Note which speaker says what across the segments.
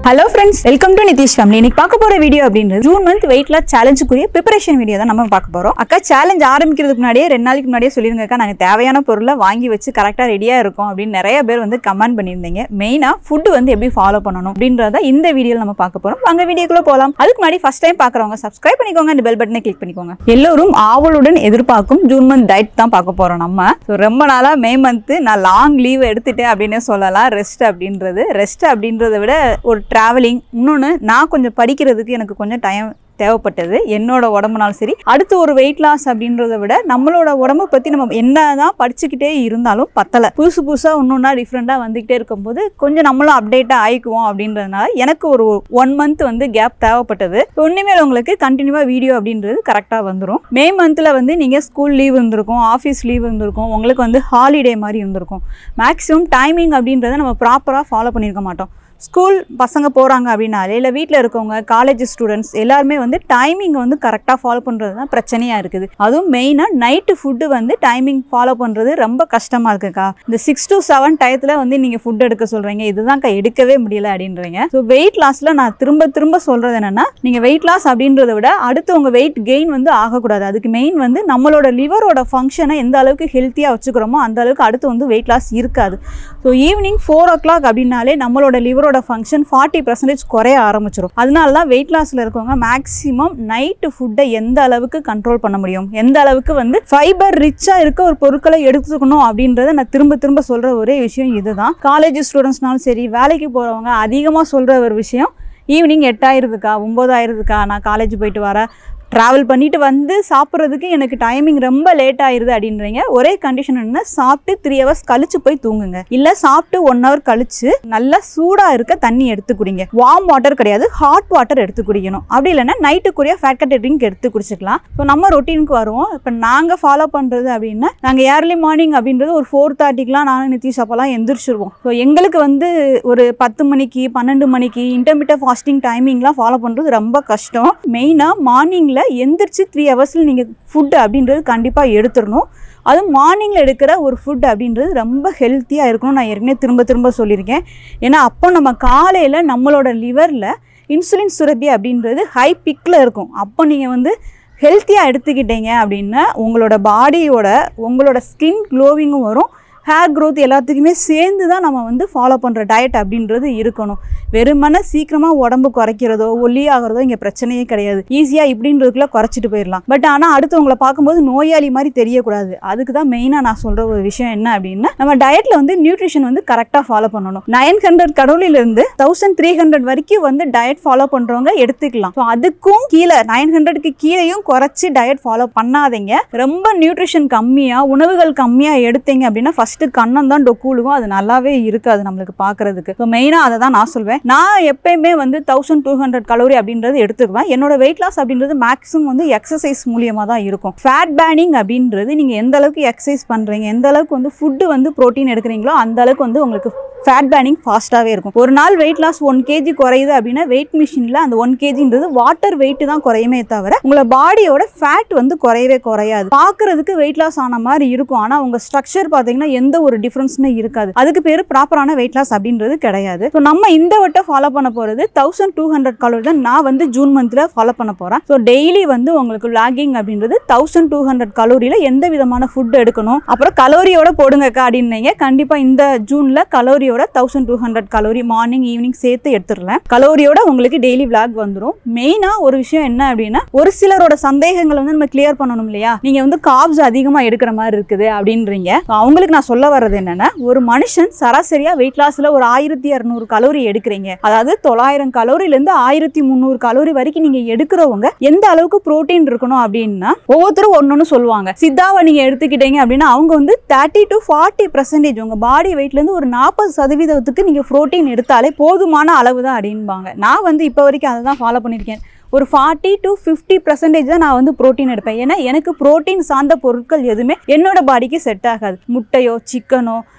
Speaker 1: hello friends welcome to Nitish family இன்னைக்கு பார்க்க போற வீடியோ அப்படின்றது ஜூன் மந்த் வெயிட் லாஸ் சேலஞ்சுக்குரிய ப்ரிப்பரேஷன் வீடியோ தான் நம்ம பார்க்க போறோம் அக்கா சேலஞ்ச் ஆரம்பிக்கிறதுக்கு முன்னாடியே ரெண்டு நாளைக்கு முன்னாடியே சொல்லிருங்க அக்கா நாங்கள் தேவையான பொருளை வாங்கி வச்சு கரெக்டாக ரெடியாக இருக்கோம் அப்படின்னு நிறைய பேர் வந்து கமெண்ட் பண்ணியிருந்தீங்க மெயினாக ஃபுட் வந்து எப்படி ஃபாலோ பண்ணணும் அப்படின்றத இந்த வீடியோவில் நம்ம பார்க்க போறோம் வாங்க வீடியோக்குள்ள போகலாம் அதுக்கு முன்னாடி ஃபர்ஸ்ட் டைம் பார்க்குறவங்க சப்ஸ்கிரைப் பண்ணிக்கோங்க அந்த பெல் பட்டனை கிளிக் பண்ணிக்கோங்க எல்லோரும் ஆவலுடன் எதிர்பார்க்கும் ஜூன் மந்த் டயட் தான் பார்க்க போறோம் நம்ம ஸோ ரொம்ப நாளாக மே மந்த்து நான் லாங் லீவ் எடுத்துட்டேன் அப்படின்னே சொல்லலாம் ரெஸ்ட் அப்படின்றது ரெஸ்ட் அப்படின்றத விட ஒரு ட்ராவலிங் இன்னொன்று நான் கொஞ்சம் படிக்கிறதுக்கு எனக்கு கொஞ்சம் டைம் தேவைப்பட்டது என்னோட உடம்புனாலும் சரி அடுத்து ஒரு வெயிட் லாஸ் அப்படின்றத விட நம்மளோட உடம்ப பற்றி நம்ம என்னதான் படிச்சுக்கிட்டே இருந்தாலும் பத்தலை புதுசு புதுசாக ஒன்று டிஃப்ரெண்ட்டாக வந்துக்கிட்டே இருக்கும்போது கொஞ்சம் நம்மளும் அப்டேட்டாக ஆயிக்குவோம் அப்படின்றதுனால எனக்கு ஒரு ஒன் மந்த் வந்து கேப் தேவைப்பட்டது ஒன்றுமேல உங்களுக்கு கண்டினியூவாக வீடியோ அப்படின்றது கரெக்டாக வந்துடும் மே மந்தில் வந்து நீங்கள் ஸ்கூல் லீவ் இருந்திருக்கும் ஆஃபீஸ் லீவ் இருந்திருக்கும் உங்களுக்கு வந்து ஹாலிடே மாதிரி இருந்திருக்கும் மேக்ஸிமம் டைமிங் அப்படின்றத நம்ம ப்ராப்பராக ஃபாலோ பண்ணியிருக்க மாட்டோம் ஸ்கூல் பசங்க போகிறாங்க அப்படின்னாலே இல்லை வீட்டில் இருக்கவங்க காலேஜ் ஸ்டூடெண்ட்ஸ் எல்லாருமே வந்து டைமிங் வந்து கரெக்டாக ஃபாலோ பண்ணுறது தான் பிரச்சனையாக இருக்குது அதுவும் மெயினாக நைட்டு ஃபுட்டு வந்து டைமிங் ஃபாலோ பண்ணுறது ரொம்ப கஷ்டமாக இருக்குக்கா இந்த சிக்ஸ் டு செவன் டயத்தில் வந்து நீங்கள் ஃபுட் எடுக்க சொல்கிறீங்க இதுதான்க்கா எடுக்கவே முடியல அப்படின்றீங்க ஸோ வெயிட் லாஸில் நான் திரும்ப திரும்ப சொல்கிறது என்னென்னா நீங்கள் வெயிட் லாஸ் அப்படின்றத விட அடுத்து உங்கள் வெயிட் கெயின் வந்து ஆகக்கூடாது அதுக்கு மெயின் வந்து நம்மளோட லிவரோட ஃபங்க்ஷனை எந்த அளவுக்கு ஹெல்த்தியாக வச்சுக்கிறோமோ அந்த அளவுக்கு அடுத்து வந்து வெயிட் லாஸ் இருக்காது so evening four o'clock அப்படின்னாலே நம்மளோட லிவரோட ஃபங்க்ஷன் ஃபார்ட்டி பர்சன்டேஜ் குறைய ஆரம்பிச்சிடும் அதனால தான் வெயிட் லாஸில் இருக்கவங்க மேக்ஸிமம் நைட்டு ஃபுட்டை எந்த அளவுக்கு கண்ட்ரோல் பண்ண முடியும் எந்த அளவுக்கு வந்து ஃபைபர் ரிச்சாக இருக்க ஒரு பொருட்களை எடுத்துக்கணும் அப்படின்றத நான் திரும்ப திரும்ப சொல்கிற ஒரே விஷயம் இதுதான் காலேஜ் ஸ்டூடெண்ட்ஸ்னாலும் சரி வேலைக்கு போகிறவங்க அதிகமாக சொல்கிற ஒரு விஷயம் ஈவினிங் எட்டாயிருதுக்கா ஒம்பதாயிருதுக்கா நான் காலேஜ் போயிட்டு வரேன் ட்ராவல் பண்ணிட்டு வந்து சாப்பிட்றதுக்கு எனக்கு டைமிங் ரொம்ப லேட் ஆயிருது அப்படின்றீங்க ஒரே கண்டிஷன் என்ன சாப்பிட்டு த்ரீ ஹவர்ஸ் கழிச்சு போய் தூங்குங்க இல்லை சாப்பிட்டு ஒன் ஹவர் கழிச்சு நல்லா சூடாக இருக்க தண்ணி எடுத்து குடிங்க வார்ம் வாட்டர் கிடையாது ஹாட் வாட்டர் எடுத்து குடிக்கணும் அப்படி இல்லைன்னா நைட்டுக்குரிய ஃபேட் கட் ட்ரிங்க் எடுத்து குடிச்சிக்கலாம் ஸோ நம்ம ரொட்டீனுக்கு வருவோம் இப்போ நாங்கள் ஃபாலோ பண்ணுறது அப்படின்னா நாங்கள் ஏர்லி மார்னிங் அப்படின்றது ஒரு ஃபோர் தேர்ட்டிக்கெலாம் நானும் நிதிஷ் அப்போலாம் எந்திரிச்சிருவோம் ஸோ எங்களுக்கு வந்து ஒரு பத்து மணிக்கு பன்னெண்டு மணிக்கு இன்டர்மீடியட் ஃபாஸ்டிங் டைமிங்லாம் ஃபாலோ பண்ணுறது ரொம்ப கஷ்டம் மெயினாக மார்னிங்கில் எந்திரிச்சு த்ரீ ஹவர்ஸில் நீங்கள் ஃபுட்டு அப்படின்றது கண்டிப்பாக எடுத்துடணும் அதுவும் மார்னிங்கில் எடுக்கிற ஒரு ஃபுட் அப்படின்றது ரொம்ப ஹெல்த்தியாக இருக்கணும் நான் ஏற்கனவே திரும்ப திரும்ப சொல்லியிருக்கேன் ஏன்னா அப்போ நம்ம காலையில் நம்மளோட லிவரில் இன்சுலின் சுரப்பி அப்படின்றது ஹை பிக்கில் இருக்கும் அப்போ நீங்கள் வந்து ஹெல்த்தியாக எடுத்துக்கிட்டீங்க அப்படின்னா உங்களோட பாடியோட உங்களோட ஸ்கின் க்ளோவிங்கும் வரும் ஹேர் க்ரோத் எல்லாத்துக்குமே சேர்ந்து தான் நம்ம வந்து ஃபாலோ பண்ணுற டயட் அப்படின்றது இருக்கணும் வெறுமனே சீக்கிரமாக உடம்பு குறைக்கிறதோ ஒல்லியாகிறதோ இங்கே பிரச்சனையே கிடையாது ஈஸியாக இப்படின்றதுக்குள்ள குறைச்சிட்டு போயிடலாம் பட் ஆனால் அடுத்தவங்களை பார்க்கும்போது நோயாளி மாதிரி தெரியக்கூடாது அதுக்கு தான் மெயினாக நான் சொல்கிற ஒரு விஷயம் என்ன அப்படின்னா நம்ம டயட்டில் வந்து நியூட்ரிஷன் வந்து கரெக்டாக ஃபாலோ பண்ணணும் நைன் ஹண்ட்ரட் கடவுளிலிருந்து தௌசண்ட் த்ரீ ஹண்ட்ரட் வரைக்கும் வந்து டயட் ஃபாலோ பண்ணுறவங்க எடுத்துக்கலாம் ஸோ அதுக்கும் கீழே நைன் ஹண்ட்ரட்க்கு கீழேயும் குறைச்சி டயட் ஃபாலோ பண்ணாதீங்க ரொம்ப நியூட்ரிஷன் கம்மியாக உணவுகள் கம்மியாக எடுத்தீங்க அப்படின்னா ஃபஸ்ட்டு கண்ணம் தான் டொக்கூலுக்கும் அது நல்லாவே இருக்காது நம்மளுக்கு பார்க்கறதுக்கு ஸோ மெயினாக அதை தான் நான் சொல்வேன் நான் எப்பயுமே வந்து தௌசண்ட் டூ ஹண்ட்ரட் கலோரி அப்படின்றது எடுத்துக்குவேன் என்னோட வெயிட் லாஸ் அப்படின்றது மேக்ஸிமம் வந்து எக்ஸசைஸ் மூலியமாக தான் இருக்கும் ஃபேட் பேனிங் அப்படின்றது நீங்கள் எந்த அளவுக்கு எக்ஸசைஸ் பண்ணுறீங்க எந்த அளவுக்கு வந்து ஃபுட்டு வந்து ப்ரோட்டீன் எடுக்கிறீங்களோ அந்த அளவுக்கு வந்து உங்களுக்கு ஃபேட் பேனிங் ஃபாஸ்ட்டாகவே இருக்கும் ஒரு நாள் வெயிட் லாஸ் ஒன் கேஜி குறையுது அப்படின்னா வெயிட் மிஷினில் அந்த ஒன் கேஜின்றது வாட்டர் வெயிட் தான் குறையுமே தவிர உங்களை பாடியோட ஃபேட் வந்து குறையவே குறையாது பார்க்கறதுக்கு வெயிட் லாஸ் ஆன மாதிரி இருக்கும் ஆனால் உங்கள் ஸ்ட்ரக்சர் பார்த்தீங்கன்னா எந்த ஒரு டிஃப்ரென்ஸுமே இருக்காது அதுக்கு பேர் ப்ராப்பரான வெயிட் லாஸ் அப்படின்றது கிடையாது ஸோ நம்ம இந்த வட்டம் ஃபாலோ பண்ண போகிறது தௌசண்ட் டூ ஹண்ட்ரட் கலோரி தான் நான் வந்து ஜூன் மந்தில் ஃபாலோ பண்ண போகிறேன் ஸோ டெய்லி வந்து உங்களுக்கு லாகிங் அப்படின்றது தௌசண்ட் டூ ஹண்ட்ரட் கலோரியில் எந்த விதமான ஃபுட் எடுக்கணும் அப்புறம் கலோரியோட போடுங்கக்கா அப்படின்னீங்க கண்டிப்பாக இந்த ஜூனில் கலோரியோட thousand two hundred calorie morning evening சேர்த்து எடுத்துடலாம் கலோரியோட உங்களுக்கு டெய்லி விளாக் வந்துடும் மெயினாக ஒரு விஷயம் என்ன அப்படின்னா ஒரு சிலரோட சந்தேகங்களை வந்து நம்ம கிளியர் பண்ணணும் இல்லையா நீங்கள் வந்து காப்ஸ் அதிகமாக எடுக்கிற மாதிரி இருக்குது அப்படின்றீங்க So, அவங்களுக்கு நான் சொல்ல வர்றது என்னன்னா ஒரு மனுஷன் சராசரியாக வெயிட் லாஸில் ஒரு ஆயிரத்தி இரநூறு கலோரி எடுக்கிறீங்க அதாவது தொள்ளாயிரம் கலோரிலேருந்து ஆயிரத்தி முந்நூறு கலோரி வரைக்கும் நீங்கள் எடுக்கிறவங்க எந்த அளவுக்கு புரோட்டீன் இருக்கணும் அப்படின்னா ஒவ்வொருத்தரும் ஒன்று சொல்லுவாங்க சித்தாவை நீங்கள் எடுத்துக்கிட்டீங்க அப்படின்னா அவங்க வந்து தேர்ட்டி டு ஃபார்ட்டி பர்சன்டேஜ் உங்கள் பாடி வெயிட்லேருந்து ஒரு நாற்பது சதவீதத்துக்கு நீங்கள் ப்ரோட்டீன் எடுத்தாலே போதுமான அளவு தான் அப்படின்பாங்க நான் வந்து இப்போ வரைக்கும் அதை தான் ஃபாலோ பண்ணியிருக்கேன் ஒரு ஃபார்ட்டி டு ஃபிஃப்டி பர்சன்டேஜ் தான் நான் வந்து ப்ரோட்டீன் எடுப்பேன் ஏன்னா எனக்கு ப்ரோட்டீன் சார்ந்த பொருட்கள் எதுவுமே என்னோட பாடிக்கு செட் ஆகாது முட்டையோ சிக்கனோ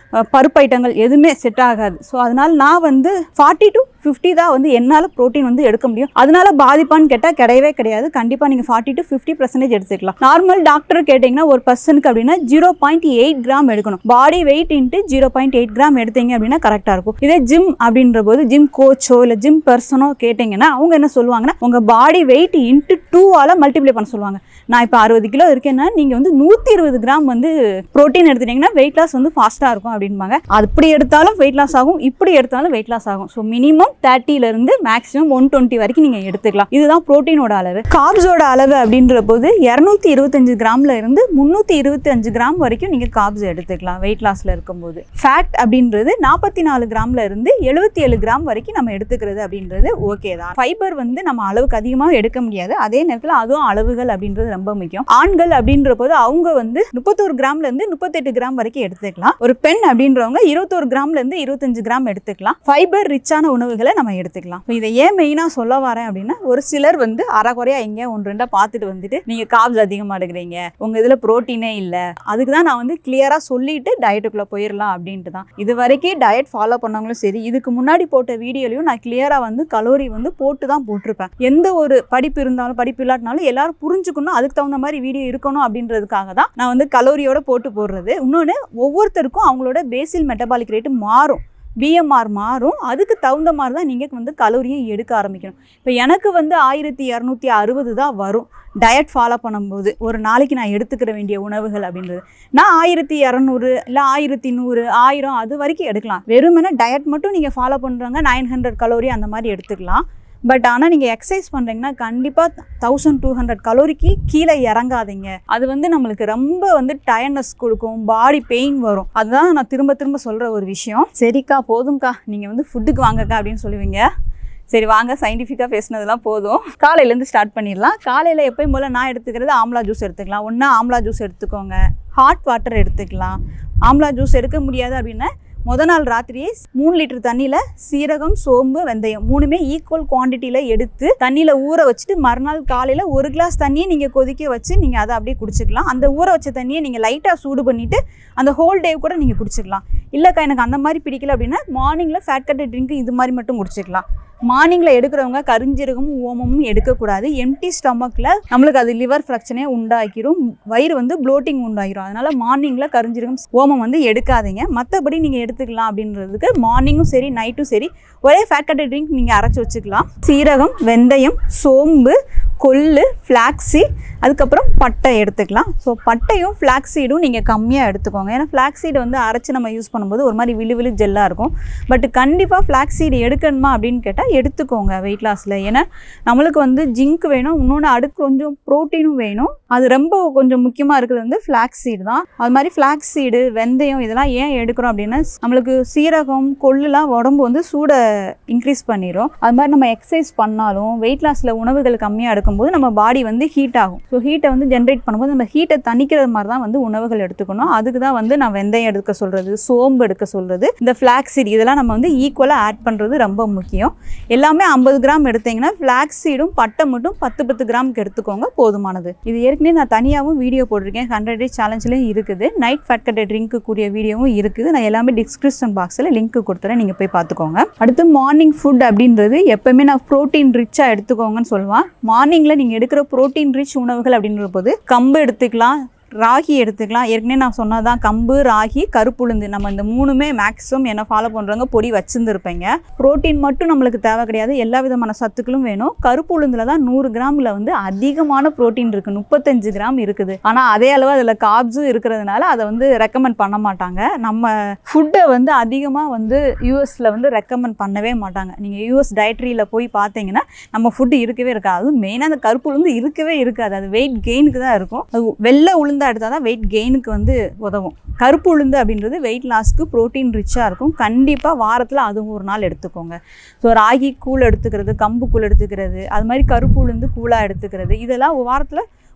Speaker 1: அஹ், பருப்பு ஐட்டங்கள் எதுவுமே செட் ஆகாது ஸோ அதனால நான் வந்து ஃபார்ட்டி டு ஃபிஃப்டி தான் வந்து என்னால் ப்ரோட்டீன் வந்து எடுக்க முடியும் அதனால பாதிப்பான்னு கேட்டால் கிடையவே கிடையாது கண்டிப்பாக நீங்கள் ஃபார்ட்டி டு ஃபிஃப்டி பர்சன்டேஜ் எடுத்துக்கலாம் நார்மல் டாக்டர் கேட்டிங்கன்னா ஒரு பர்சனுக்கு அப்படின்னா ஜீரோ பாயிண்ட் எயிட் கிராம் எடுக்கணும் body weight into zero point eight gram எடுத்தீங்க அப்படின்னா கரெக்டாக இருக்கும் இதே ஜிம் அப்படின்ற போது ஜிம் கோச்சோ இல்லை ஜிம் பர்சனோ கேட்டிங்கன்னா அவங்க என்ன சொல்லுவாங்கன்னா உங்கள் பாடி வெயிட் இன்ட்டு டூவால் மல்டிப்ளை பண்ண சொல்லுவாங்க நான் இப்போ அறுபது கிலோ இருக்கேன்னா நீங்கள் வந்து நூற்றி இருபது கிராம் வந்து ப்ரோட்டீன் எடுத்துட்டீங்கன்னா வெயிட் லாஸ் வந்து ஃபாஸ்ட்டாக இருக்கும் அப்படின்பாங்க அப்படி எடுத்தாலும் வெயிட் லாஸ் ஆகும் இப்படி எடுத்தாலும் வெயிட் லாஸ் ஆகும் ஸோ மினிமம் தேர்ட்டிலேருந்து மேக்ஸிமம் ஒன் டுவெண்ட்டி வரைக்கும் நீங்கள் எடுத்துக்கலாம் இதுதான் ப்ரோட்டீனோட அளவு கார்ப்ஸோட அளவு அப்படின்ற போது இரநூத்தி இருபத்தஞ்சு கிராம்ல இருந்து முந்நூற்றி இருபத்தஞ்சு கிராம் வரைக்கும் நீங்கள் கார்ப்ஸ் எடுத்துக்கலாம் வெயிட் லாஸில் இருக்கும்போது ஃபேட் அப்படின்றது நாற்பத்தி நாலு கிராம்ல இருந்து எழுபத்தி ஏழு கிராம் வரைக்கும் நம்ம எடுத்துக்கிறது அப்படின்றது ஓகே தான் ஃபைபர் வந்து நம்ம அளவுக்கு அதிகமாக எடுக்க முடியாது அதே நேரத்தில் அதுவும் அளவுகள் அப்படின்றது ரொம்ப முக்கியம் ஆண்கள் அப்படின்ற போது அவங்க வந்து முப்பத்தோரு கிராம்ல இருந்து முப்பத்தெட்டு கிராம் வரைக்கும் எடுத்துக்கலாம் ஒரு பெண் அப்படின்றவங்க இருபத்தோரு கிராம்ல இருந்து இருபத்தஞ்சு கிராம் எடுத்துக்கலாம் ஃபைபர் ரிச்சான உணவுகளை நம்ம எடுத்துக்கலாம் இப்ப இதை ஏன் மெயினாக சொல்ல வரேன் அப்படின்னா ஒரு சிலர் வந்து அறகுறையா எங்கேயா ஒன்று ரெண்டா பார்த்துட்டு வந்துட்டு நீங்க காப்ஸ் அதிகமாக எடுக்கிறீங்க உங்க இதுல புரோட்டீனே இல்லை அதுக்கு தான் நான் வந்து கிளியரா சொல்லிட்டு டயட்டுக்குள்ள போயிடலாம் அப்படின்ட்டு தான் இது வரைக்கும் டயட் ஃபாலோ பண்ணவங்களும் சரி இதுக்கு முன்னாடி போட்ட வீடியோலையும் நான் கிளியரா வந்து கலோரி வந்து போட்டு தான் போட்டிருப்பேன் எந்த ஒரு படிப்பு இருந்தாலும் படிப்பு இல்லாட்டினாலும் எல்லாரும் புரிஞ்சுக்கணும் அதுக்கு தகுந்த மாதிரி வீடியோ இருக்கணும் அப்படின்றதுக்காக தான் நான் வந்து கலோரியோட போட்டு போடுறது இன்னொன்று ஒவ்வொருத்தருக்கும் அவங்களோட பேசில் மெட்டபாலிக் ரேட்டு மாறும் பிஎம்ஆர் மாறும் அதுக்கு தகுந்த மாதிரி தான் நீங்கள் வந்து கலோரியை எடுக்க ஆரம்பிக்கணும் இப்போ எனக்கு வந்து ஆயிரத்தி இரநூத்தி அறுபது தான் வரும் டயட் ஃபாலோ பண்ணும்போது ஒரு நாளைக்கு நான் எடுத்துக்கிற வேண்டிய உணவுகள் அப்படின்றது நான் ஆயிரத்தி இரநூறு இல்லை ஆயிரத்தி நூறு ஆயிரம் அது வரைக்கும் எடுக்கலாம் வெறுமனே டயட் மட்டும் நீங்கள் ஃபாலோ பண்ணுறவங்க நைன் ஹண்ட்ரட் கலோரி அந்த மாதிரி எடுத்துக்கலாம் பட் ஆனால் நீங்கள் எக்ஸசைஸ் பண்ணுறீங்கன்னா கண்டிப்பாக தௌசண்ட் டூ ஹண்ட்ரட் கலோரிக்கு கீழே இறங்காதீங்க அது வந்து நம்மளுக்கு ரொம்ப வந்து டயர்னஸ் கொடுக்கும் பாடி பெயின் வரும் அதுதான் நான் திரும்ப திரும்ப சொல்கிற ஒரு விஷயம் சரிக்கா போதும்க்கா நீங்கள் வந்து ஃபுட்டுக்கு வாங்கக்கா அப்படின்னு சொல்லுவீங்க சரி வாங்க சயின்டிஃபிக்காக பேசினதெல்லாம் போதும் காலையிலேருந்து ஸ்டார்ட் பண்ணிடலாம் காலையில் எப்பயும் போல் நான் எடுத்துக்கிறது ஆம்லா ஜூஸ் எடுத்துக்கலாம் ஒன்றா ஆம்லா ஜூஸ் எடுத்துக்கோங்க ஹாட் வாட்டர் எடுத்துக்கலாம் ஆம்லா ஜூஸ் எடுக்க முடியாது அப்படின்னா முத நாள் ராத்திரியே மூணு லிட்டர் தண்ணியில் சீரகம் சோம்பு வெந்தயம் மூணுமே ஈக்குவல் குவான்டிட்டியில் எடுத்து தண்ணியில் ஊற வச்சுட்டு மறுநாள் காலையில் ஒரு கிளாஸ் தண்ணியை நீங்கள் கொதிக்க வச்சு நீங்கள் அதை அப்படியே குடிச்சிக்கலாம் அந்த ஊற வச்ச தண்ணியை நீங்கள் லைட்டாக சூடு பண்ணிவிட்டு அந்த ஹோல் டே கூட நீங்கள் குடிச்சிக்கலாம் இல்லைக்கா எனக்கு அந்த மாதிரி பிடிக்கல அப்படின்னா மார்னிங்கில் ஃபேட் கட்டட் ட்ரிங்க் இது மாதிரி மட்டும் குடிச்சிக்கலாம் மார்னிங்கில் எடுக்கிறவங்க கரிஞ்சீரகமும் ஓமமும் எடுக்கக்கூடாது எம்டி ஸ்டமக்கில் நம்மளுக்கு அது லிவர் ஃப்ரக்ஷனே உண்டாக்கிரும் வயிறு வந்து ப்ளோட்டிங் உண்டாகிரும் அதனால் மார்னிங்கில் கரிஞ்சீரகம் ஓமம் வந்து எடுக்காதீங்க மற்றபடி நீங்கள் எடுத்துக்கலாம் அப்படின்றதுக்கு மார்னிங்கும் சரி நைட்டும் சரி ஒரே ஃபேட் கட்டட் ட்ரிங்க் நீங்கள் அரைச்சி வச்சுக்கலாம் சீரகம் வெந்தயம் சோம்பு கொள்ளு ஃப்ளாக்ஸீட் அதுக்கப்புறம் பட்டை எடுத்துக்கலாம் ஸோ பட்டையும் ஃப்ளாக்ஸீடும் நீங்கள் கம்மியாக எடுத்துக்கோங்க ஏன்னா ஃப்ளாக்ஸீடு வந்து அரைச்சி நம்ம யூஸ் பண்ணும்போது ஒரு மாதிரி விழு விழு ஜெல்லாக இருக்கும் பட் கண்டிப்பாக ஃப்ளாக்ஸீடு எடுக்கணுமா அப்படின்னு கேட்டால் எடுத்துக்கோங்க வெயிட் லாஸில் ஏன்னா நம்மளுக்கு வந்து ஜிங்க் வேணும் இன்னொன்று அடுத்து கொஞ்சம் ப்ரோட்டீனும் வேணும் அது ரொம்ப கொஞ்சம் முக்கியமாக இருக்கிறது வந்து ஃப்ளாக்ஸீடு தான் அது மாதிரி ஃப்ளாக்ஸீடு வெந்தயம் இதெல்லாம் ஏன் எடுக்கிறோம் அப்படின்னா நம்மளுக்கு சீரகம் கொள்ளுலாம் உடம்பு வந்து சூடை இன்க்ரீஸ் பண்ணிடும் அது மாதிரி நம்ம எக்ஸசைஸ் பண்ணாலும் வெயிட் லாஸில் உணவுகள் கம்மியாக எடுக்கும்போது நம்ம பாடி வந்து ஹீட் ஆகும் ஸோ ஹீட்டை வந்து ஜென்ரேட் பண்ணும்போது நம்ம ஹீட்டை தணிக்கிறது மாதிரி தான் வந்து உணவுகள் எடுத்துக்கணும் அதுக்கு தான் வந்து நான் வெந்தயம் எடுக்க சொல்கிறது சோம்பு எடுக்க சொல்கிறது இந்த ஃப்ளாக்ஸீட் இதெல்லாம் நம்ம வந்து ஈக்குவலாக ஆட் பண்ணுறது ரொம்ப முக்கியம் எல்லாமே ஐம்பது கிராம் எடுத்தீங்கன்னா ஃப்ளாக்ஸீடும் பட்டை மட்டும் பத்து பத்து கிராமுக்கு எடுத்துக்கோங்க போதுமானது இது ஏற்கனவே நான் தனியாகவும் வீடியோ போட்டிருக்கேன் ஹண்ட்ரட் டேஸ் சேலஞ்சிலையும் இருக்குது நைட் ஃபேட் கட்டை ட்ரிங்க்கு கூடிய வீடியோவும் இருக்குது நான் எல்லாமே டிஸ்கிரிப்ஷன் பாக்ஸில் லிங்க் கொடுத்துறேன் நீங்கள் போய் பார்த்துக்கோங்க அடுத்து மார்னிங் ஃபுட் அப்படின்றது எப்பவுமே நான் ப்ரோட்டீன் ரிச்சாக எடுத்துக்கோங்கன்னு சொல்லுவேன் மார்னிங்கில் நீங்கள் எடுக்கிற ப்ரோட்டீன் ரிச் உணவுகள் அப்படின்ற போது கம்பு எடுத்துக்கலாம் ராகி எடுத்துக்கலாம் ஏற்கனவே நான் சொன்னதான் கம்பு ராகி கருப்புளுந்து நம்ம இந்த மூணுமே மேக்ஸிமம் என்ன ஃபாலோ பண்ணுறவங்க பொடி வச்சுருந்துருப்பீங்க ப்ரோட்டீன் மட்டும் நம்மளுக்கு தேவை கிடையாது எல்லா விதமான சத்துக்களும் வேணும் கருப்பு உளுந்துல தான் நூறு கிராமில் வந்து அதிகமான ப்ரோட்டீன் இருக்குது முப்பத்தஞ்சு கிராம் இருக்குது ஆனால் அதே அளவு அதில் காப்ஸும் இருக்கிறதுனால அதை வந்து ரெக்கமெண்ட் பண்ண மாட்டாங்க நம்ம ஃபுட்டை வந்து அதிகமாக வந்து யூஎஸில் வந்து ரெக்கமெண்ட் பண்ணவே மாட்டாங்க நீங்கள் யூஎஸ் டயட்ரியில் போய் பார்த்தீங்கன்னா நம்ம ஃபுட்டு இருக்கவே இருக்காது அதுவும் மெயினாக அந்த கருப்பு உளுந்து இருக்கவே இருக்காது அது வெயிட் கெயினுக்கு தான் இருக்கும் அது வெள்ளை உளுந்து எடுத்தால் தான் வெயிட் கெயினுக்கு வந்து உதவும் கருப்பு உளுந்து அப்படின்றது வெயிட் லாஸ்க்கு ப்ரோட்டீன் ரிச்சாக இருக்கும் கண்டிப்பாக வாரத்தில் அதுவும் ஒரு நாள் எடுத்துக்கோங்க ஸோ ராகி கூழ் எடுத்துக்கிறது கம்பு கூழ் எடுத்துக்கிறது அது மாதிரி கருப்பு உளுந்து கூழாக எடுத்துக்கிறது இதெல்லாம் வாரத்தில்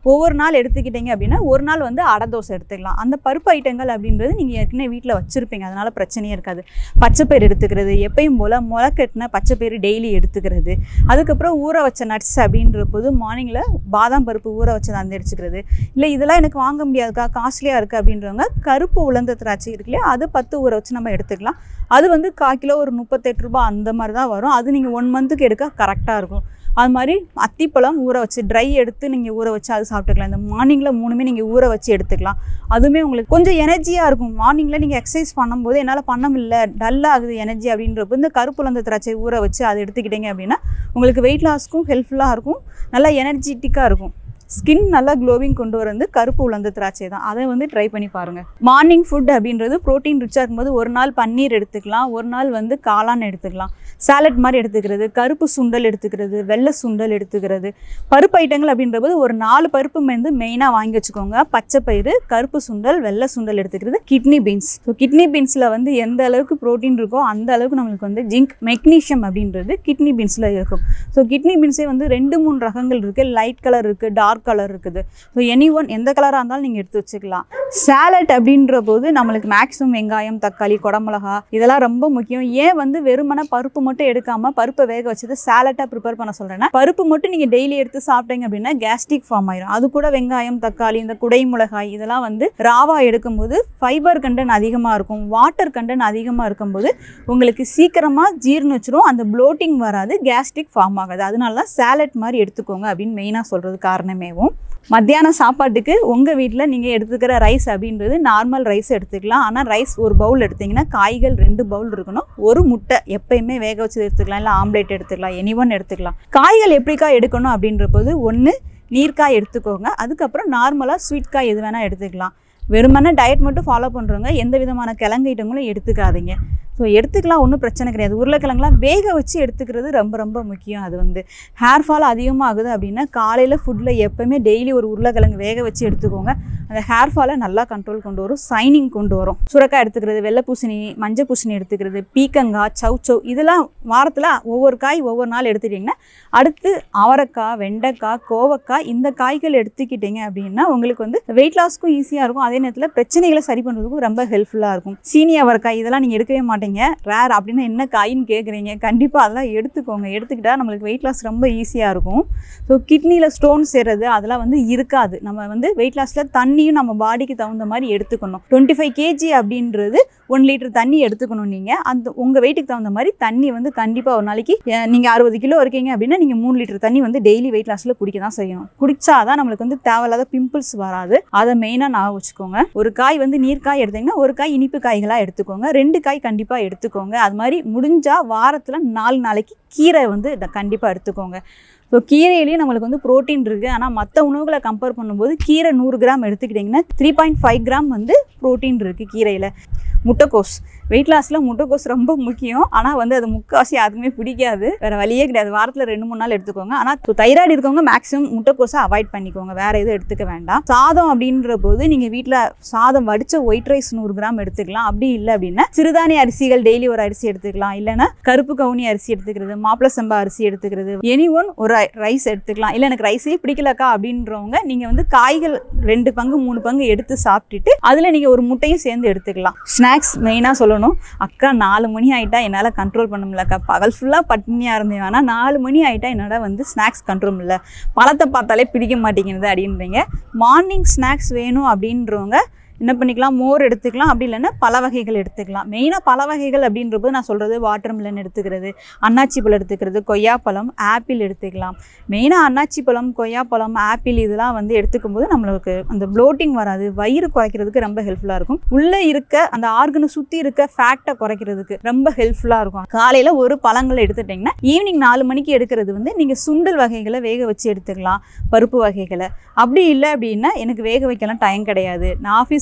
Speaker 1: ஒவ்வொரு நாள் எடுத்துக்கிட்டீங்க அப்படின்னா ஒரு நாள் வந்து அடை தோசை எடுத்துக்கலாம் அந்த பருப்பு ஐட்டங்கள் அப்படின்றது நீங்கள் ஏற்கனவே வீட்டில் வச்சுருப்பீங்க அதனால் பிரச்சனையே இருக்காது பச்சைப்பயிறு எடுத்துக்கிறது எப்பயும் போல் முளைக்கட்டின பச்சைப்பயிறு டெய்லி எடுத்துக்கிறது அதுக்கப்புறம் ஊற வச்ச நட்ஸ் அப்படின்ற போது மார்னிங்கில் பாதாம் பருப்பு ஊற வச்சதை அந்த எடுத்துக்கிறது இல்லை இதெல்லாம் எனக்கு வாங்க முடியாதுக்கா காஸ்ட்லியாக இருக்குது அப்படின்றவங்க கருப்பு உலர்ந்த திராட்சை இருக்கு இல்லையா அது பத்து ஊற வச்சு நம்ம எடுத்துக்கலாம் அது வந்து கால் கிலோ ஒரு முப்பத்தெட்டு ரூபாய் அந்த மாதிரி தான் வரும் அது நீங்கள் ஒன் மந்த்துக்கு எடுக்க கரெக்டாக இருக்கும் அது மாதிரி அத்திப்பழம் ஊற வச்சு ட்ரை எடுத்து நீங்கள் ஊற வச்சு அது சாப்பிட்டுக்கலாம் இந்த மார்னிங்கில் மூணுமே நீங்கள் ஊற வச்சு எடுத்துக்கலாம் அதுவுமே உங்களுக்கு கொஞ்சம் எனர்ஜியாக இருக்கும் மார்னிங்கில் நீங்கள் எக்ஸசைஸ் பண்ணும்போது என்னால் பண்ண முடியல டல்லாக ஆகுது எனர்ஜி அப்படின்றப்போ இந்த கருப்புலந்த திராட்சை ஊற வச்சு அதை எடுத்துக்கிட்டீங்க அப்படின்னா உங்களுக்கு வெயிட் லாஸ்க்கும் ஹெல்ப்ஃபுல்லாக இருக்கும் நல்லா எனர்ஜெட்டிக்காக இருக்கும் ஸ்கின் நல்லா க்ளோவிங் கொண்டு வரது கருப்பு உலர்ந்த திராட்சை தான் அதை வந்து ட்ரை பண்ணி பாருங்கள் மார்னிங் ஃபுட் அப்படின்றது ப்ரோட்டீன் ரிச்சாக இருக்கும்போது ஒரு நாள் பன்னீர் எடுத்துக்கலாம் ஒரு நாள் வந்து காளான் எடுத்துக்கலாம் சாலட் மாதிரி எடுத்துக்கிறது கருப்பு சுண்டல் எடுத்துக்கிறது வெள்ளை சுண்டல் எடுத்துக்கிறது பருப்பு ஐட்டங்கள் அப்படின்றபோது ஒரு நாலு பருப்பு வந்து மெயினாக வாங்கி வச்சுக்கோங்க பச்சை பயிறு கருப்பு சுண்டல் வெள்ளை சுண்டல் எடுத்துக்கிறது கிட்னி பீன்ஸ் ஸோ கிட்னி பீன்ஸில் வந்து எந்த அளவுக்கு ப்ரோட்டீன் இருக்கோ அந்த அளவுக்கு நம்மளுக்கு வந்து ஜிங்க் மெக்னீஷியம் அப்படின்றது கிட்னி பீன்ஸில் இருக்கும் ஸோ கிட்னி பீன்ஸே வந்து ரெண்டு மூணு ரகங்கள் இருக்குது லைட் கலர் இருக்குது டார்க் கலர் இருக்குது ஸோ எனி ஒன் எந்த கலராக இருந்தாலும் நீங்கள் எடுத்து வச்சுக்கலாம் சாலட் அப்படின்ற போது நம்மளுக்கு மேக்ஸிமம் வெங்காயம் தக்காளி குடமிளகா இதெல்லாம் ரொம்ப முக்கியம் ஏன் வந்து வெறுமன பருப்பு மட்டும் எடுக்காமல் பருப்பை வேக வச்சது சாலட்டாக ப்ரிப்பேர் பண்ண சொல்கிறேன்னா பருப்பு மட்டும் நீங்கள் டெய்லி எடுத்து சாப்பிட்டீங்க அப்படின்னா கேஸ்ட்ரிக் ஃபார்ம் ஆயிரும் அது கூட வெங்காயம் தக்காளி இந்த குடை மிளகாய் இதெல்லாம் வந்து ராவா எடுக்கும்போது ஃபைபர் கண்டென்ட் அதிகமாக இருக்கும் வாட்டர் கண்டென்ட் அதிகமாக இருக்கும்போது உங்களுக்கு சீக்கிரமாக ஜீர்ணிச்சிரும் அந்த ப்ளோட்டிங் வராது கேஸ்ட்ரிக் ஃபார்ம் ஆகாது அதனால தான் சாலட் மாதிரி எடுத்துக்கோங்க அப்படின்னு மெயினாக சொல்கிறது காரணமேவும் மத்தியான சாப்பாட்டுக்கு உங்கள் வீட்டில் நீங்கள் எடுத்துக்கிற ரைஸ் அப்படின்றது நார்மல் ரைஸ் எடுத்துக்கலாம் ஆனால் ரைஸ் ஒரு பவுல் எடுத்தீங்கன்னா காய்கள் ரெண்டு பவுல் இருக்கணும் ஒரு முட்டை எப்பயுமே வேக வச்சு எடுத்துக்கலாம் இல்லை ஆம்லேட் எடுத்துக்கலாம் எனி ஒன் எடுத்துக்கலாம் காய்கள் எப்படிக்கா எடுக்கணும் அப்படின்ற போது ஒன்று நீர்க்காய் எடுத்துக்கோங்க அதுக்கப்புறம் நார்மலாக ஸ்வீட் காய் எது வேணால் எடுத்துக்கலாம் வெறுமனே டயட் மட்டும் ஃபாலோ பண்ணுறவங்க எந்த விதமான கிழங்கு ஐட்டங்களும் எடுத்துக்காதீங்க ஸோ எடுத்துக்கலாம் ஒன்றும் பிரச்சனை கிடையாது உருளைக்கிழங்குலாம் வேக வச்சு எடுத்துக்கிறது ரொம்ப ரொம்ப முக்கியம் அது வந்து ஹேர் ஃபால் அதிகமாகுது அப்படின்னா காலையில் ஃபுட்டில் எப்போவுமே டெய்லி ஒரு உருளைக்கிழங்கு வேக வச்சு எடுத்துக்கோங்க அந்த ஹேர் ஃபாலை நல்லா கண்ட்ரோல் கொண்டு வரும் சைனிங் கொண்டு வரும் சுரக்காய் எடுத்துக்கிறது வெள்ளை பூசணி மஞ்சள் பூசணி எடுத்துக்கிறது பீக்கங்காய் சவ் சவ் இதெல்லாம் வாரத்தில் ஒவ்வொரு காய் ஒவ்வொரு நாள் எடுத்துட்டிங்கன்னா அடுத்து அவரைக்காய் வெண்டைக்காய் கோவக்காய் இந்த காய்கள் எடுத்துக்கிட்டீங்க அப்படின்னா உங்களுக்கு வந்து வெயிட் லாஸ்க்கும் ஈஸியாக இருக்கும் அதே நேரத்தில் பிரச்சனைகளை சரி பண்ணுறதுக்கும் ரொம்ப ஹெல்ப்ஃபுல்லாக இருக்கும் சீனி அவரைக்காய் இதெல்லாம் நீங்கள் எடுக்கவே மாட்டீங்க ரேர் அப்படின்னா என்ன காயின்னு கேட்குறீங்க கண்டிப்பாக அதெல்லாம் எடுத்துக்கோங்க எடுத்துக்கிட்டால் நம்மளுக்கு வெயிட் லாஸ் ரொம்ப ஈஸியாக இருக்கும் ஸோ கிட்னியில் ஸ்டோன் சேர்றது அதெல்லாம் வந்து இருக்காது நம்ம வந்து வெயிட் லாஸில் தண்ணியும் நம்ம பாடிக்கு தகுந்த மாதிரி எடுத்துக்கணும் டுவெண்ட்டி ஃபைவ் கேஜி அப்படின்றது ஒன் லிட்டர் தண்ணி எடுத்துக்கணும் நீங்கள் அந்த உங்கள் வெயிட்டுக்கு தகுந்த மாதிரி தண்ணி வந்து கண்டிப்பாக ஒரு நாளைக்கு நீங்கள் அறுபது கிலோ இருக்கீங்க அப்படின்னா நீங்கள் மூணு லிட்டர் தண்ணி வந்து டெய்லி வெயிட் லாஸில் குடிக்க தான் செய்யணும் குடிச்சாதான் நம்மளுக்கு வந்து தேவையில்லாத பிம்பிள்ஸ் வராது அதை மெயினாக நான் வச்சுக்கோங்க ஒரு காய் வந்து நீர்க்காய் எடுத்தீங்கன்னா ஒரு காய் இனிப்பு காய்களாக எடுத்துக்கோங்க ரெண்டு காய் கண்டிப்பாக எடுத்துக்கோங்க அது மாதிரி முடிஞ்சால் வாரத்தில் நாலு நாளைக்கு கீரை வந்து கண்டிப்பாக எடுத்துக்கோங்க ஸோ கீரையிலேயே நம்மளுக்கு வந்து ப்ரோட்டீன் இருக்குது ஆனால் மற்ற உணவுகளை கம்பேர் பண்ணும்போது கீரை நூறு கிராம் எடுத்துக்கிட்டிங்கன்னா த்ரீ பாயிண்ட் ஃபைவ் கிராம் வந்து ப்ரோட்டீன் இருக்குது கீரையில் முட்டைக்கோஸ் வெயிட் லாஸில் முட்டைக்கோஸ் ரொம்ப முக்கியம் ஆனால் வந்து அது முக்கால்வாசி யாருக்குமே பிடிக்காது வேறு வழியே கிடையாது வாரத்தில் ரெண்டு மூணு நாள் எடுத்துக்கோங்க ஆனால் தைராய்டு இருக்கவங்க மேக்ஸிமம் முட்டைக்கோஸை அவாய்ட் பண்ணிக்கோங்க வேறு எதுவும் எடுத்துக்க வேண்டாம் சாதம் அப்படின்ற போது நீங்கள் வீட்டில் சாதம் வடித்த ஒயிட் ரைஸ் நூறு கிராம் எடுத்துக்கலாம் அப்படி இல்லை அப்படின்னா சிறுதானிய அரிசிகள் டெய்லி ஒரு அரிசி எடுத்துக்கலாம் இல்லைன்னா கருப்பு கவுனி அரிசி எடுத்துக்கிறது மாப்பிள சம்பா அரிசி எடுத்துக்கிறது எனி ஒன் ஒரு ரைஸ் எடுத்துக்கலாம் இல்லை எனக்கு ரைஸே பிடிக்கலக்கா அப்படின்றவங்க நீங்கள் வந்து காய்கள் ரெண்டு பங்கு மூணு பங்கு எடுத்து சாப்பிட்டுட்டு அதில் நீங்கள் ஒரு முட்டையும் சேர்ந்து எடுத்துக்கலாம் ஸ்நாக்ஸ் மெயினாக சொல்லணும் அக்கா நாலு மணி ஆகிட்டா என்னால் கண்ட்ரோல் பண்ண முடியலக்கா பகல் ஃபுல்லாக பட்னியாக இருந்தேன் ஆனால் நாலு மணி ஆகிட்டா என்னால் வந்து ஸ்நாக்ஸ் கண்ட்ரோல் முடியல பழத்தை பார்த்தாலே பிடிக்க மாட்டேங்குது அப்படின்றீங்க மார்னிங் ஸ்நாக்ஸ் வேணும் அப்படின்றவங்க என்ன பண்ணிக்கலாம் மோர் எடுத்துக்கலாம் அப்படி இல்லைன்னா பல வகைகள் எடுத்துக்கலாம் மெயினாக பல வகைகள் அப்படின்றபோது நான் சொல்கிறது வாட்டர் மிலன் எடுத்துக்கிறது அன்னாச்சி பழம் எடுத்துக்கிறது கொய்யாப்பழம் ஆப்பிள் எடுத்துக்கலாம் மெயினாக அன்னாச்சி பழம் கொய்யாப்பழம் ஆப்பிள் இதெல்லாம் வந்து எடுத்துக்கும் போது நம்மளுக்கு அந்த ப்ளோட்டிங் வராது வயிறு குறைக்கிறதுக்கு ரொம்ப ஹெல்ப்ஃபுல்லாக இருக்கும் உள்ளே இருக்க அந்த ஆர்கனை சுற்றி இருக்க ஃபேக்டை குறைக்கிறதுக்கு ரொம்ப ஹெல்ப்ஃபுல்லாக இருக்கும் காலையில் ஒரு பழங்களை எடுத்துட்டிங்கன்னா ஈவினிங் நாலு மணிக்கு எடுக்கிறது வந்து நீங்கள் சுண்டல் வகைகளை வேக வச்சு எடுத்துக்கலாம் பருப்பு வகைகளை அப்படி இல்லை அப்படின்னா எனக்கு வேக வைக்கலாம் டைம் கிடையாது நான் ஆஃபீஸ்க்கு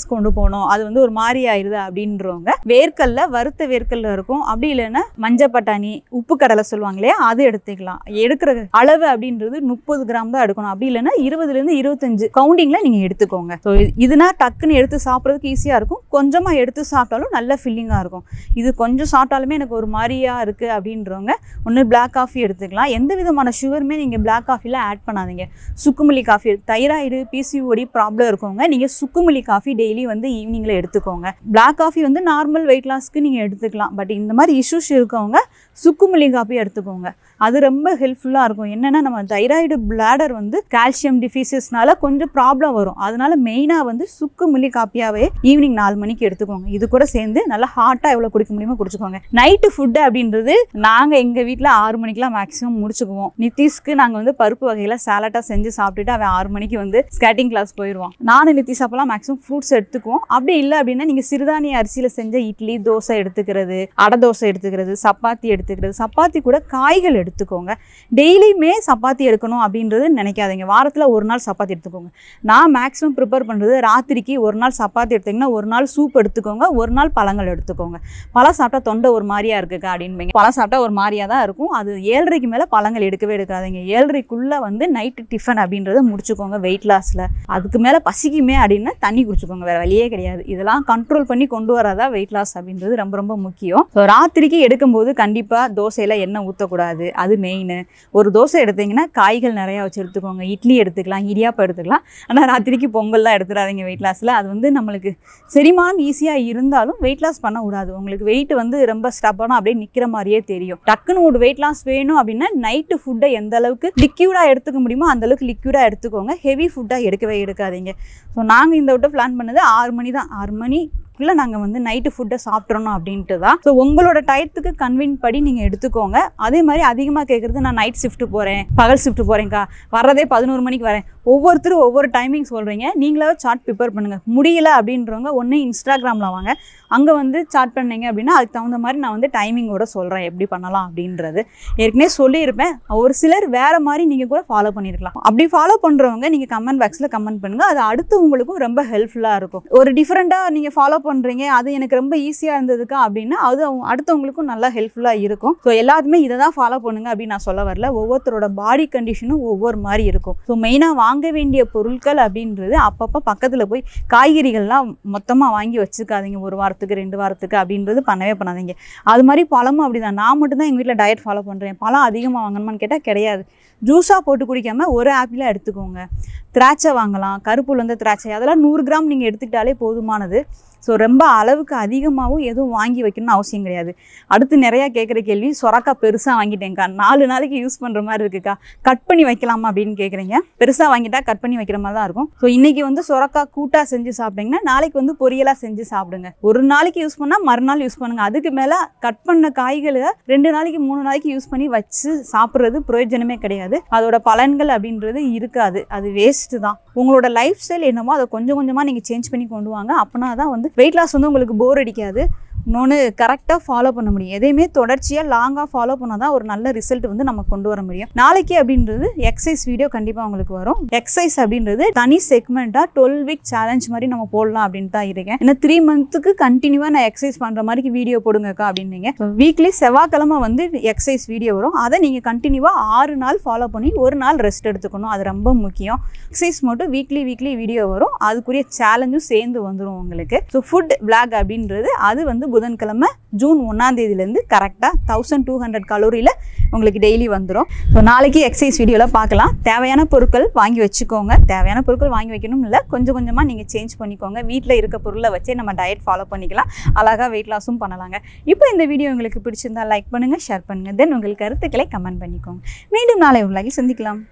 Speaker 1: கொண்டு போகணும் அது வந்து ஒரு மாதிரி ஆயிடுது அப்படின்றவங்க வேர்க்கல்ல வறுத்த வேர்க்கல்ல இருக்கும் அப்படி இல்லைன்னா மஞ்சள் பட்டாணி உப்பு கடலை சொல்லுவாங்க இல்லையா அது எடுத்துக்கலாம் எடுக்கிற அளவு அப்படின்றது முப்பது கிராம் தான் எடுக்கணும் அப்படி இல்லைன்னா இருபதுலேருந்து இருபத்தஞ்சு கவுண்டிங்கில் நீங்கள் எடுத்துக்கோங்க ஸோ இதுனா டக்குன்னு எடுத்து சாப்பிட்றதுக்கு ஈஸியாக இருக்கும் கொஞ்சமாக எடுத்து சாப்பிட்டாலும் நல்ல ஃபில்லிங்காக இருக்கும் இது கொஞ்சம் சாப்பிட்டாலுமே எனக்கு ஒரு மாதிரியா இருக்குது அப்படின்றவங்க ஒன்று பிளாக் காஃபி எடுத்துக்கலாம் எந்த விதமான சுகருமே நீங்கள் பிளாக் காஃபியில் ஆட் பண்ணாதீங்க சுக்குமல்லி காஃபி தைராய்டு பிசிஓடி ப்ராப்ளம் இருக்கவங்க நீங்கள் சுக்குமல்லி காஃபி டெய்லி வந்து ஈவினிங்கில் எடுத்துக்கோங்க பிளாக் காஃபி வந்து நார்மல் வெயிட் லாஸ்க்கு நீங்கள் எடுத்துக்கலாம் பட் இந்த மாதிரி இஷ்யூஸ் இருக்கவங்க சுக்குமல்லி காஃபி எடுத்துக்கோங்க அது ரொம்ப ஹெல்ப்ஃபுல்லாக இருக்கும் என்னென்னா நம்ம தைராய்டு பிளாடர் வந்து கால்சியம் டிஃபிஷியஸ்னால கொஞ்சம் ப்ராப்ளம் வரும் அதனால மெயினாக வந்து சுக்குமல்லி காப்பியாவே ஈவினிங் நாலு மணிக்கு எடுத்துக்கோங்க இது கூட சேர்ந்து நல்லா ஹாட்டாக எவ்வளோ குடிக்க முடியுமோ குடிச்சுக்கோங்க நைட்டு ஃபுட்டு அப்படின்றது நாங்கள் எங்கள் வீட்டில் ஆறு மணிக்கெலாம் மேக்ஸிமம் முடிச்சுக்குவோம் நிதிஷ்க்கு நாங்கள் வந்து பருப்பு வகையில் சாலட்டாக செஞ்சு சாப்பிட்டுட்டு அவன் ஆறு மணிக்கு வந்து ஸ்கேட்டிங் கிளாஸ் போயிடுவான் நானும் நிதிஷ் அப்போலாம் மேக்ஸிமம் ஃப்ரூட்ஸ் எடுத்துக்குவோம் அப்படி இல்லை அப்படின்னா நீங்கள் சிறுதானிய அரிசியில் செஞ்ச இட்லி தோசை எடுத்துக்கிறது அடை தோசை எடுத்துக்கிறது சப்பாத்தி எடுத்துக்கிறது சப்பாத்தி கூட காய்கள் எடுத்துக்கோங்க டெய்லியுமே சப்பாத்தி எடுக்கணும் அப்படின்றது நினைக்காதீங்க வாரத்தில் ஒரு நாள் சப்பாத்தி எடுத்துக்கோங்க நான் மேக்ஸிமம் ப்ரிப்பேர் பண்ணுறது ராத்திரிக்கு ஒரு நாள் சப்பாத்தி எடுத்தீங்கன்னா ஒரு நாள் சூப் எடுத்துக்கோங்க ஒரு நாள் பழங்கள் எடுத்துக்கோங்க பழம் சாப்பிட்டா தொண்டை ஒரு மாதிரியா இருக்குக்கா அப்படின்பீங்க பழம் சாப்பிட்டா ஒரு மாதிரியா தான் இருக்கும் அது ஏழரைக்கு மேலே பழங்கள் எடுக்கவே எடுக்காதீங்க ஏழரைக்குள்ளே வந்து நைட்டு டிஃபன் அப்படின்றத முடிச்சுக்கோங்க வெயிட் லாஸில் அதுக்கு மேலே பசிக்குமே அப்படின்னு தண்ணி குடிச்சுக்கோங்க வேறு வழியே கிடையாது இதெல்லாம் கண்ட்ரோல் பண்ணி கொண்டு வரதா வெயிட் லாஸ் அப்படின்றது ரொம்ப ரொம்ப முக்கியம் ஸோ ராத்திரிக்கு எடுக்கும்போது கண்டிப்பாக தோசையில் எண்ணெய் ஊற்றக்கூடாது அது மெயின் ஒரு தோசை எடுத்தீங்கன்னா காய்கள் நிறையா வச்சு எடுத்துக்கோங்க இட்லி எடுத்துக்கலாம் இடியாப்பம் எடுத்துக்கலாம் ஆனால் ராத்திரிக்கு பொங்கல்லாம் எடுத்துடாதீங்க வெயிட் லாஸில் அது வந்து நம்மளுக்கு செரிமானம் ஈஸியாக இருந்தாலும் வெயிட் லாஸ் பண்ண கூடாது உங்களுக்கு வெயிட் வந்து ரொம்ப ஸ்டப்பான அப்படியே நிற்கிற மாதிரியே தெரியும் டக்குன்னு ஒரு வெயிட் லாஸ் வேணும் அப்படின்னா நைட்டு ஃபுட்டை எந்த அளவுக்கு லிக்யூடாக எடுத்துக்க முடியுமோ அந்த அளவுக்கு லிக்யூடாக எடுத்துக்கோங்க ஹெவி ஃபுட்டாக எடுக்கவே எடுக்காதீங்க ஸோ நாங்கள் இந்த விட்டு பிளான் பண்ணது ஆறு மணி தான் ஆறு மணி குள்ள நாங்கள் வந்து நைட்டு ஃபுட்டை சாப்பிட்றணும் அப்படின்ட்டு தான் ஸோ உங்களோட டயத்துக்கு கன்வீன் படி நீங்கள் எடுத்துக்கோங்க அதே மாதிரி அதிகமாக கேட்குறது நான் நைட் ஷிஃப்ட் போகிறேன் பகல் ஷிஃப்ட் போகிறேன்க்கா வர்றதே பதினோரு மணிக்கு வரேன் ஒவ்வொருத்தரும் ஒவ்வொரு டைமிங் சொல்கிறீங்க நீங்களாவே சார்ட் ப்ரிப்பேர் பண்ணுங்கள் முடியல அப்படின்றவங்க ஒன்று இன்ஸ்டாகிராமில் வாங்க அங்கே வந்து சார்ட் பண்ணீங்க அப்படின்னா அதுக்கு தகுந்த மாதிரி நான் வந்து டைமிங்கோட சொல்கிறேன் எப்படி பண்ணலாம் அப்படின்றது ஏற்கனவே சொல்லியிருப்பேன் ஒரு சிலர் வேறு மாதிரி நீங்கள் கூட ஃபாலோ பண்ணியிருக்கலாம் அப்படி ஃபாலோ பண்ணுறவங்க நீங்கள் கமெண்ட் பாக்ஸில் கமெண்ட் பண்ணுங்கள் அது அடுத்தவங்களுக்கும் ரொம்ப ஹெல்ப்ஃபுல்லாக இருக்கும் ஒரு டிஃப்ரெண்ட்டாக நீங்கள் ஃபாலோ பண்ணுறீங்க அது எனக்கு ரொம்ப ஈஸியாக இருந்ததுக்கா அப்படின்னா அது அவங்க அடுத்தவங்களுக்கும் நல்லா ஹெல்ப்ஃபுல்லாக இருக்கும் ஸோ எல்லாருமே இதை தான் ஃபாலோ பண்ணுங்க அப்படின்னு நான் சொல்ல வரல ஒவ்வொருத்தரோட பாடி கண்டிஷனும் ஒவ்வொரு மாதிரி இருக்கும் ஸோ மெயினாக வாங்க வேண்டிய பொருட்கள் அப்படின்றது அப்பப்போ பக்கத்தில் போய் காய்கறிகள்லாம் மொத்தமாக வாங்கி வச்சுக்காதீங்க ஒரு வாரத்துக்கு ரெண்டு வாரத்துக்கு அப்படின்றது பண்ணவே பண்ணாதீங்க அது மாதிரி பழமும் அப்படிதான் நான் மட்டும்தான் எங்கள் வீட்டில் டயட் ஃபாலோ பண்ணுறேன் பழம் அதிகமாக வாங்கணுமான்னு கேட்டால் கிடையாது ஜூஸாக போட்டு குடிக்காமல் ஒரு ஆப்பிளாக எடுத்துக்கோங்க திராட்சை வாங்கலாம் கருப்பு உளுந்த திராட்சை அதெல்லாம் நூறு கிராம் நீங்கள் எடுத்துக்கிட்டாலே போதுமானது ஸோ ரொம்ப அளவுக்கு அதிகமாகவும் எதுவும் வாங்கி வைக்கணும்னு அவசியம் கிடையாது அடுத்து நிறையா கேட்குற கேள்வி சொரக்கா பெருசாக வாங்கிட்டேங்க்கா நாலு நாளைக்கு யூஸ் பண்ணுற மாதிரி இருக்குக்கா கட் பண்ணி வைக்கலாமா அப்படின்னு கேட்குறீங்க பெருசாக வாங்கிட்டா கட் பண்ணி வைக்கிற மாதிரி தான் இருக்கும் ஸோ இன்றைக்கி வந்து சொரக்கா கூட்டாக செஞ்சு சாப்பிட்டீங்கன்னா நாளைக்கு வந்து பொரியலாக செஞ்சு சாப்பிடுங்க ஒரு நாளைக்கு யூஸ் பண்ணால் மறுநாள் யூஸ் பண்ணுங்கள் அதுக்கு மேலே கட் பண்ண காய்களை ரெண்டு நாளைக்கு மூணு நாளைக்கு யூஸ் பண்ணி வச்சு சாப்பிட்றது பிரயோஜனமே கிடையாது அதோட பலன்கள் அப்படின்றது இருக்காது அது வேஸ்ட்டு தான் உங்களோட லைஃப் ஸ்டைல் என்னமோ அதை கொஞ்சம் கொஞ்சமாக நீங்கள் சேஞ்ச் பண்ணி கொண்டு வாங்க அப்படின்னா தான் வந்து வெயிட் லாஸ் வந்து உங்களுக்கு போர் அடிக்காது இன்னொன்று கரெக்டாக ஃபாலோ பண்ண முடியும் எதையுமே தொடர்ச்சியாக லாங்காக ஃபாலோ பண்ணால் தான் ஒரு நல்ல ரிசல்ட் வந்து நம்ம கொண்டு வர முடியும் நாளைக்கு அப்படின்றது எக்ஸசைஸ் வீடியோ கண்டிப்பாக உங்களுக்கு வரும் எக்ஸசைஸ் அப்படின்றது தனி செக்மெண்ட்டாக டுவெல் வீக் சேலஞ்ச் மாதிரி நம்ம போடலாம் அப்படின்னு தான் இருக்கேன் ஏன்னா த்ரீ மந்த்துக்கு கண்டினியூவாக நான் எக்ஸசைஸ் பண்ணுற மாதிரி வீடியோ போடுங்கக்கா அப்படின்னீங்க வீக்லி செவ்வாய்க்கிழமை வந்து எக்ஸசைஸ் வீடியோ வரும் அதை நீங்கள் கண்டினியூவாக ஆறு நாள் ஃபாலோ பண்ணி ஒரு நாள் ரெஸ்ட் எடுத்துக்கணும் அது ரொம்ப முக்கியம் எக்ஸசைஸ் மட்டும் வீக்லி வீக்லி வீடியோ வரும் அதுக்குரிய சேலஞ்சும் சேர்ந்து வந்துடும் உங்களுக்கு ஸோ ஃபுட் பிளாக் அப்படின்றது அது வந்து புதன்கிழமை ஜூன் ஒன்றாம் தேதியிலேருந்து கரெக்டாக தௌசண்ட் டூ ஹண்ட்ரட் கலோரியில் உங்களுக்கு டெய்லி வந்துடும் ஸோ நாளைக்கு எக்ஸசைஸ் வீடியோவில் பார்க்கலாம் தேவையான பொருட்கள் வாங்கி வச்சுக்கோங்க தேவையான பொருட்கள் வாங்கி வைக்கணும் இல்லை கொஞ்சம் கொஞ்சமாக நீங்கள் சேஞ்ச் பண்ணிக்கோங்க வீட்டில் இருக்க பொருளை வச்சே நம்ம டயட் ஃபாலோ பண்ணிக்கலாம் அழகாக வெயிட் லாஸும் பண்ணலாங்க இப்போ இந்த வீடியோ உங்களுக்கு பிடிச்சிருந்தா லைக் பண்ணுங்கள் ஷேர் பண்ணுங்கள் தென் உங்கள் கருத்துக்களை கமெண்ட் பண்ணிக்கோங்க மீண்டும் நாளை உள்ளாகி சந்திக்கலாம்